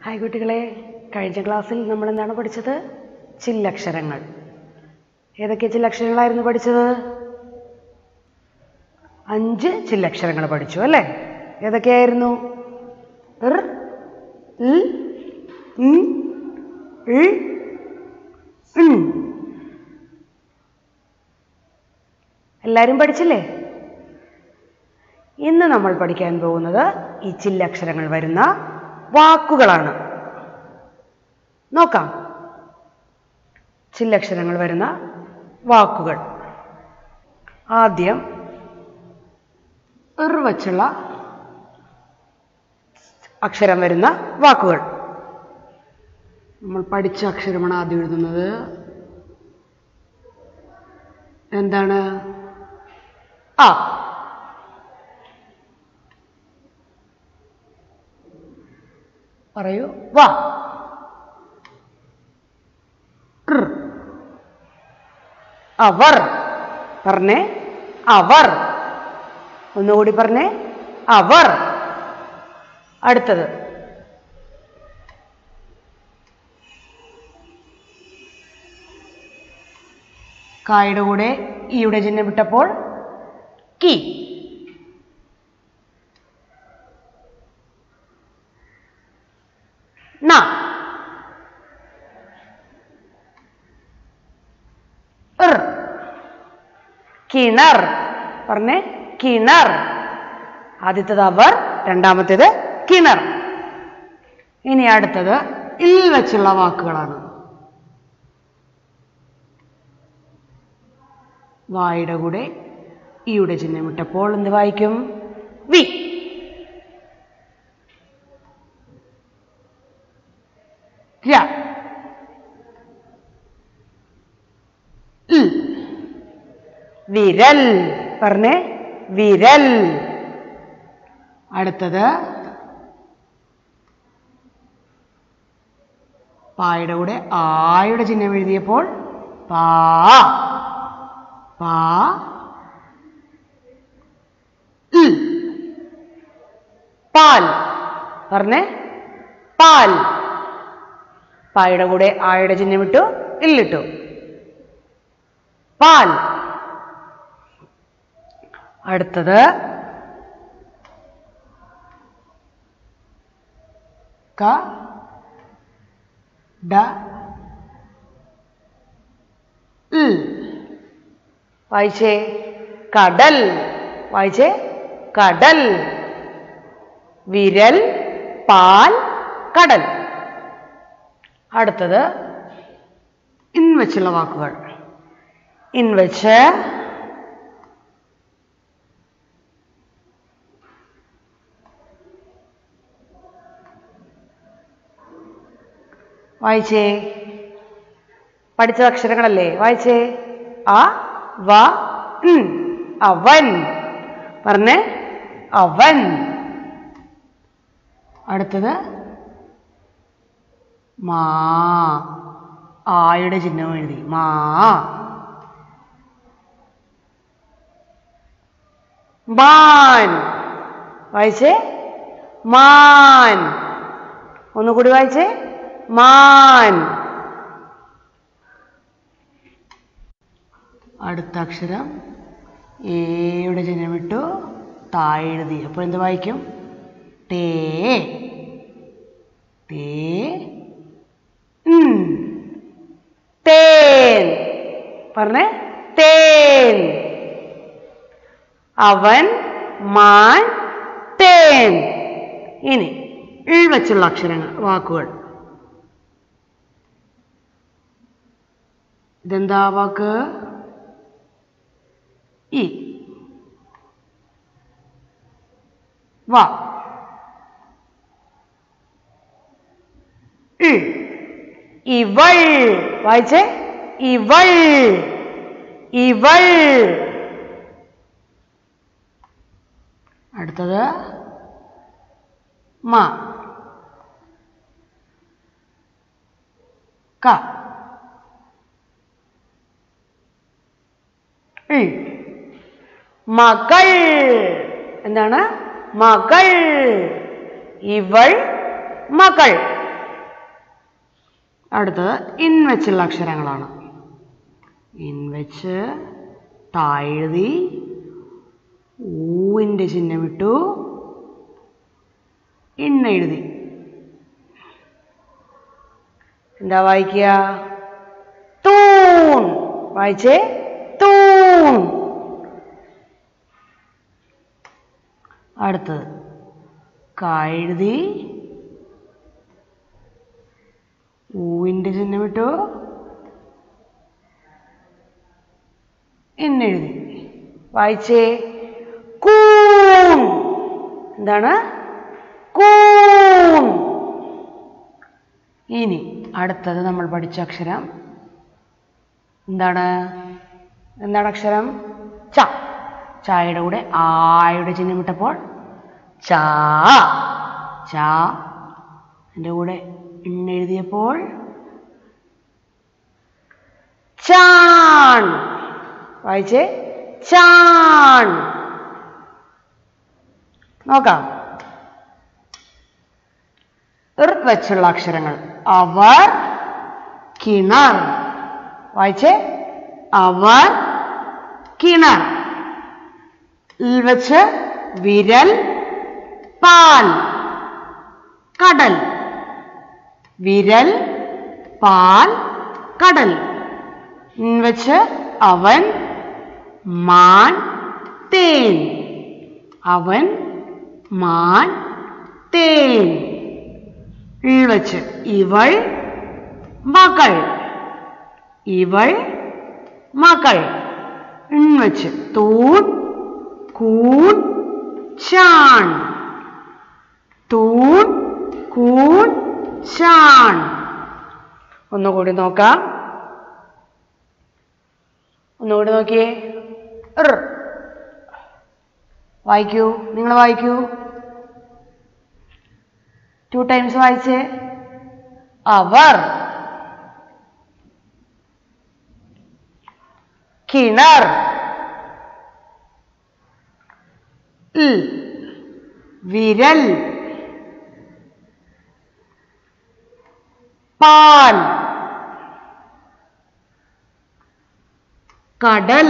Hi കുട്ടികളെ കഴിഞ്ഞ ക്ലാസ്സിൽ നമ്മൾ എന്താണ് പഠിച്ചത് ചില്ലക്ഷരങ്ങൾ ഏതൊക്കെ ചില്ലക്ഷരങ്ങളായിരുന്നു പഠിച്ചത് അഞ്ച് ചില്ലക്ഷരങ്ങൾ പഠിച്ചു അല്ലേ ഏതൊക്കെയായിരുന്നു ഇർ ൽ ഉം, ൾ, ഉം. എല്ലാവരും പഠിച്ചില്ലേ ഇന്ന് നമ്മൾ പഠിക്കാൻ പോകുന്നത് ഈ ചില്ലക്ഷരങ്ങൾ വരുന്ന വാക്കുകളാണ് നോക്കാം ചില്ലക്ഷരങ്ങൾ വരുന്ന വാക്കുകൾ ആദ്യം ഇർ വച്ചുള്ള അക്ഷരം വരുന്ന വാക്കുകൾ നമ്മൾ പഠിച്ച അക്ഷരമാണ് ആദ്യം എഴുതുന്നത് എന്താണ് ആ പറയൂ വാ ർ. അവർ പറഞ്ഞേ അവർ ഒന്നുകൂടി പറഞ്ഞേ അവർ അടുത്തത് കായുടെ കൂടെ ഈയുടെ ചിഹ്നം വിട്ടപ്പോൾ കി ന ഇർ. കിണർ പറഞ്ഞേ കിണർ ആദ്യത്തേത് അവർ രണ്ടാമത്തേത് കിണർ ഇനി അടുത്തത് ഇൽ വെച്ചുള്ള വാക്കുകളാണ് വായുടെ കൂടെ ഈയുടെ ചിഹ്നം ഇട്ടപ്പോൾ എന്ത് വായിക്കും വി ര ൽ. വിരൽ പറഞ്ഞേ വിരൽ അടുത്തത് പായുടെ കൂടെ ആയുടെ ചിഹ്നം എഴുതിയപ്പോൾ പാ പാ ൽ. പാൽ പറഞ്ഞേ പാൽ പായുടെ കൂടെ ആയുടെ ചിഹ്നം ഇട്ടു ഇല്ലിട്ടു പാൽ അടുത്തത് ക ഡ ൽ. വായിച്ചേ കടൽ വായിച്ചേ കടൽ വിരൽ പാൽ കടൽ അടുത്തത് ഇൻ വെച്ചുള്ള വാക്കുകൾ ഇൻ വെച്ച് വായിച്ചേ പഠിച്ച അക്ഷരങ്ങളല്ലേ വായിച്ചേ അ വ ഉം. അവൻ പറഞ്ഞേ അവൻ അടുത്തത് മാ ആയുടെ ചിഹ്നം എഴുതി മാ മാൻ വായിച്ചേ മാൻ ഒന്നുകൂടി വായിച്ചേ മാൻ അടുത്ത അക്ഷരം ഏയുടെ ചിഹ്നം ഇട്ടു താഴെ എഴുതി അപ്പോൾ എന്ത് വായിക്കും ടേ തേ ഉം. തേൻ പറഞ്ഞേ തേൻ അവൻ മാൻ തേൻ ഇനി ഇൾ വെച്ചുള്ള അക്ഷരങ്ങൾ വാക്കുകൾ ഇതെന്താ വാക്ക് ഇ വ ഇ. ഇവൾ വായിച്ചേ ഇവൾ ഇവൾ അടുത്തത് മ ക ഇ. മകൾ എന്താണ് മകൾ ഇവൾ മകൾ അടുത്തത് ഇൻ വെച്ചുള്ള അക്ഷരങ്ങളാണ് ഇൻ വെച്ച് താഴ്തി ഊവിൻ്റെ ചിഹ്നം ഇട്ടു ഇന്നെഴുതി എന്താ വായിക്കുക തൂൺ വായിച്ചേ തൂൺ അടുത്തത് കഴുതി ഊവിൻ്റെ ചിഹ്നം ഇട്ടു എന്നെഴുതി വായിച്ചേ കൂൺ എന്താണ് കൂൺ ഇനി അടുത്തത് നമ്മൾ പഠിച്ച അക്ഷരം എന്താണ് എന്താണ് അക്ഷരം ച ചായയുടെ കൂടെ ആയുടെ ചിഹ്നം ഇട്ടപ്പോൾ ചാ ചാ എൻ്റെ കൂടെ എന്നെഴുതിയപ്പോൾ ചാൺ വായിച്ചേ ചാൺ നോക്കാം ഇർ വെച്ചുള്ള അക്ഷരങ്ങൾ അവർ കിണർ വായിച്ചേ അവർ കിണർ ഇൽ വെച്ച് വിരൽ പാൽ കടൽ വിരൽ പാൽ കടൽ ഇൻ വെച്ച് അവൻ മാൻ തേൻ അവൻ മാൻ തേൻ ഇൾ വെച്ച് ഇവൾ മകൾ ഇവൾ മകൾ ഇൺ വെച്ച് തൂൺ കൂൺ ചാൺ തൂൺ കൂൺ ചാൺ ഒന്നുകൂടി നോക്കാം ഒന്നുകൂടി നോക്കിയേ ർ വായിക്കൂ നിങ്ങൾ വായിക്കൂ ടു ടൈംസ് വായിച്ചേ അവർ കിണർ ഇൽ വിരൽ പാൽ കടൽ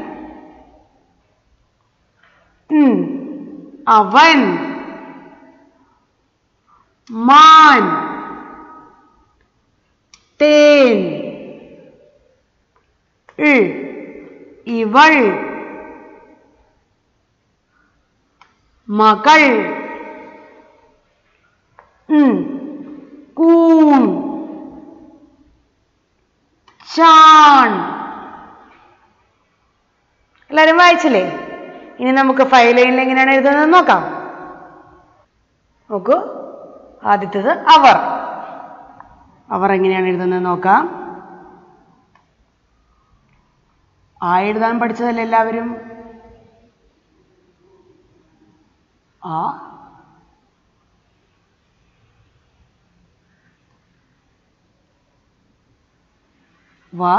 ഉം, അവൻ മാൻ തേൻ ഇൾ ഇവൾ മകൾ ഉം, കൂൺ ചാൺ എല്ലാവരും വായിച്ചില്ലേ ഇനി നമുക്ക് ഫൈവ് ലൈനിൽ എങ്ങനെയാണ് എഴുതുന്നത് നോക്കാം നോക്കൂ ആദ്യത്തേത് അവർ അവർ എങ്ങനെയാണ് എഴുതുന്നത് നോക്കാം ആ എഴുതാൻ പഠിച്ചതല്ലേ എല്ലാവരും ആ വ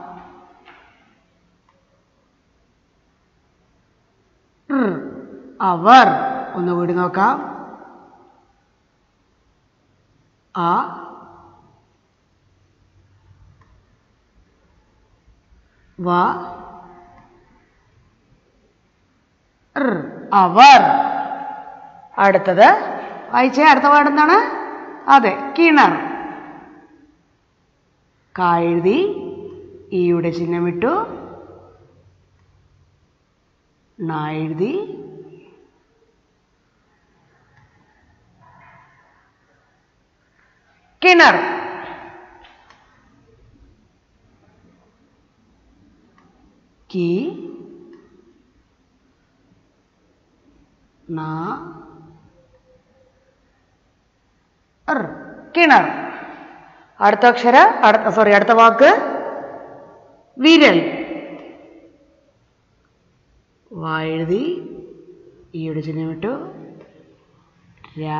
ർ. അവർ ഒന്നുകൂടി നോക്കാം ആ വ ർ. അവർ അടുത്തത് വായിച്ചേ അടുത്ത പാട് എന്താണ് അതെ കിണർ കാഴുതി ഈയുടെ ചിഹ്നം ഇട്ടു നാഴുതി കിണർ കി നാ ർ. കിണർ അടുത്ത അക്ഷര അടുത്ത സോറി അടുത്ത വാക്ക് വിരൽ വാഴുതി ഈയുടെ ചിഹ്നം ഇട്ടു രാ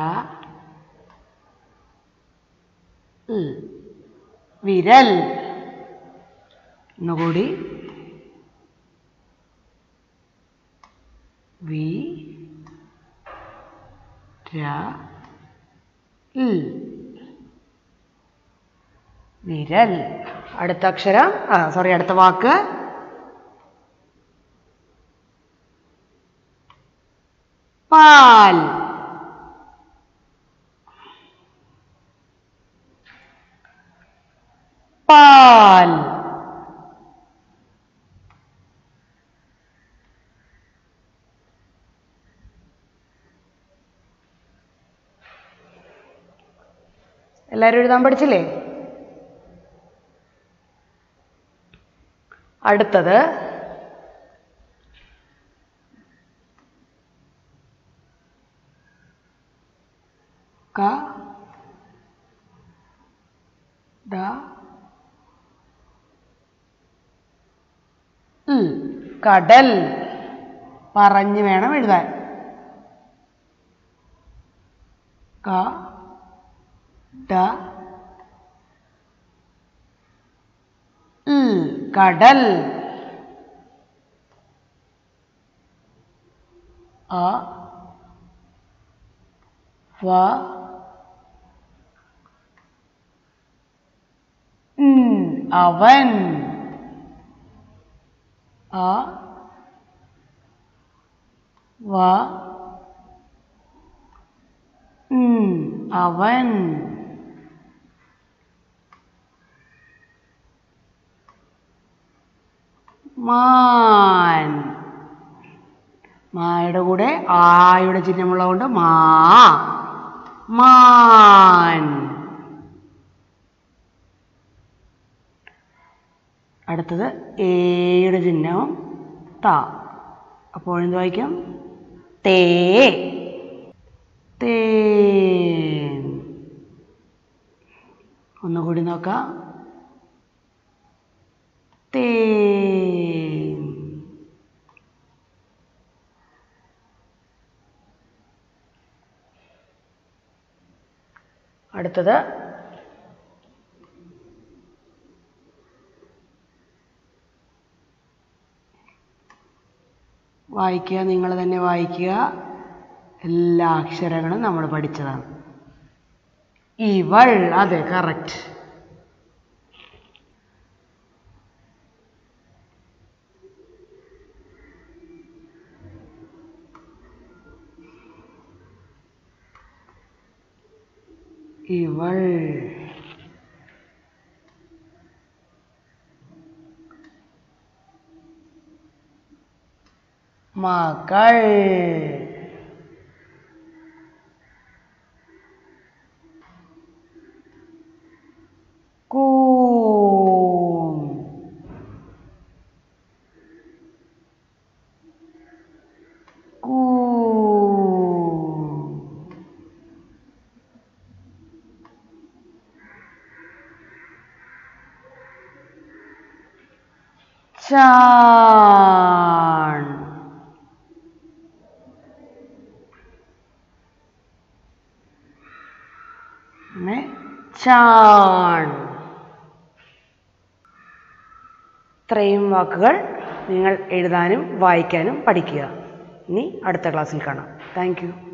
ൽ. വിരൽ ഒന്നുകൂടി വി രാ ൽ. വിരൽ അടുത്ത അക്ഷരം ആ സോറി അടുത്ത വാക്ക് പാൽ പാൽ എല്ലാവരും എഴുതാൻ പഠിച്ചില്ലേ അടുത്തത് ക ഡ ൽ. കടൽ പറഞ്ഞു വേണം എഴുതാൻ ക ഡ ൽ. കടൽ അ വ ഉം. അവൻ അ വ ഉം. അവൻ മാൻ മായുടെ കൂടെ ആയുടെ ചിഹ്നമുള്ളതുകൊണ്ട് മാ മാൻ അടുത്തത് ഏയുടെ ചിഹ്നവും ത അപ്പോൾ എന്ത് വായിക്കാം തേ തേൻ ഒന്നുകൂടി നോക്കാം തേൻ അടുത്തത് വായിക്കുക നിങ്ങൾ തന്നെ വായിക്കുക എല്ലാ അക്ഷരങ്ങളും നമ്മൾ പഠിച്ചതാണ് ഇവൾ അതെ കറക്റ്റ് ഇവൾ മകൾ കൂൺ കൂൺ ചാൺ പിന്നെ ചാൺ ഇത്രയും വാക്കുകൾ നിങ്ങൾ എഴുതാനും വായിക്കാനും പഠിക്കുക ഇനി അടുത്ത ക്ലാസ്സിൽ കാണാം താങ്ക് യു